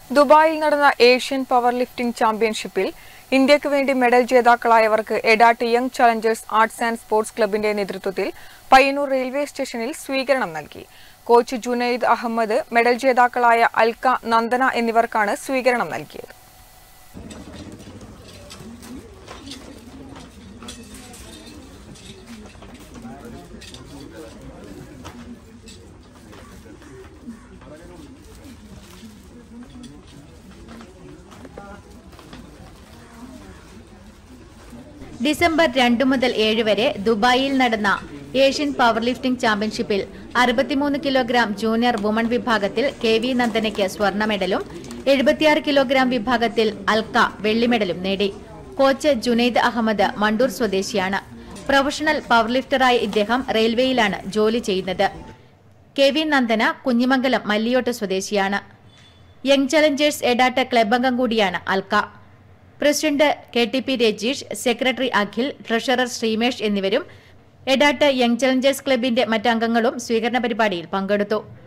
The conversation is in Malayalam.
ദുബായിൽ നടന്ന ഏഷ്യൻ പവർ ലിഫ്റ്റിംഗ് ചാമ്പ്യൻഷിപ്പിൽ ഇന്ത്യക്ക് വേണ്ടി മെഡൽ ജേതാക്കളായവർക്ക് Edat young challengers arts and sports ക്ലബിന്റെ നേതൃത്വത്തിൽ പയ്യന്നൂർ റെയിൽവേ സ്റ്റേഷനിൽ സ്വീകരണം നൽകി കോച്ച് ജുനൈദ് അഹമ്മദ് മെഡൽ ജേതാക്കളായ അൽക്ക നന്ദന എന്നിവർക്കാണ് സ്വീകരണം നൽകിയത് ഡിസംബർ രണ്ട് മുതൽ ഏഴ് വരെ ദുബായിൽ നടന്ന ഏഷ്യൻ പവർ ലിഫ്റ്റിംഗ് ചാമ്പ്യൻഷിപ്പിൽ അറുപത്തിമൂന്ന് കിലോഗ്രാം ജൂനിയർ വുമൺ വിഭാഗത്തിൽ കെ വി നന്ദനയ്ക്ക് സ്വർണ്ണ മെഡലും എഴുപത്തിയാറ് കിലോഗ്രാം വിഭാഗത്തിൽ അൽക്ക വെള്ളി മെഡലും നേടി കോച്ച് ജുനൈദ് അഹമ്മദ് മണ്ടൂർ സ്വദേശിയാണ് പ്രൊഫഷണൽ പവർ ലിഫ്റ്ററായ ഇദ്ദേഹം റെയിൽവേയിലാണ് ജോലി ചെയ്യുന്നത് കെ വി നന്ദന കുഞ്ഞിമംഗലം മല്ലിയോട്ട് സ്വദേശിയാണ് യങ് ചലഞ്ചേഴ്സ് എഡാട്ട് ക്ലബ് അംഗം കൂടിയാണ് Alka president K T P Rajeesh secretary Akhil treasurer Sreemesh എന്നിവരും എഡാട്ട് യങ് ചലഞ്ചേഴ്സ് ക്ലബിന്റെ മറ്റംഗങ്ങളും സ്വീകരണ പരിപാടിയിൽ പങ്കെടുത്തു